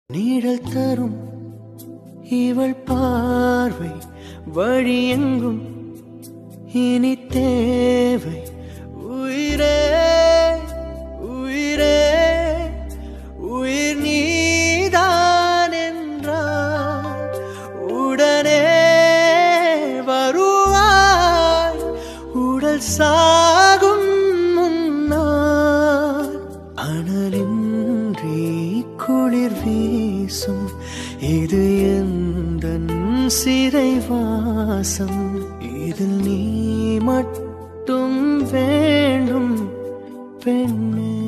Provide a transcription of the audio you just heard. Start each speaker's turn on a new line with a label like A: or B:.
A: நீழல் தரும் இவள் பார்வை வழி எங்கும் இனி தேவை உயிரே உயிரே உயிர் நீதான் என்றால் உடனே வருவாய் உடல் சாகும் முன்னால் அனலின்றி குளிர் வீசும் இது எந்த சிறைவாசம் இதில் நீ மட்டும் வேண்டும் பெண்ணே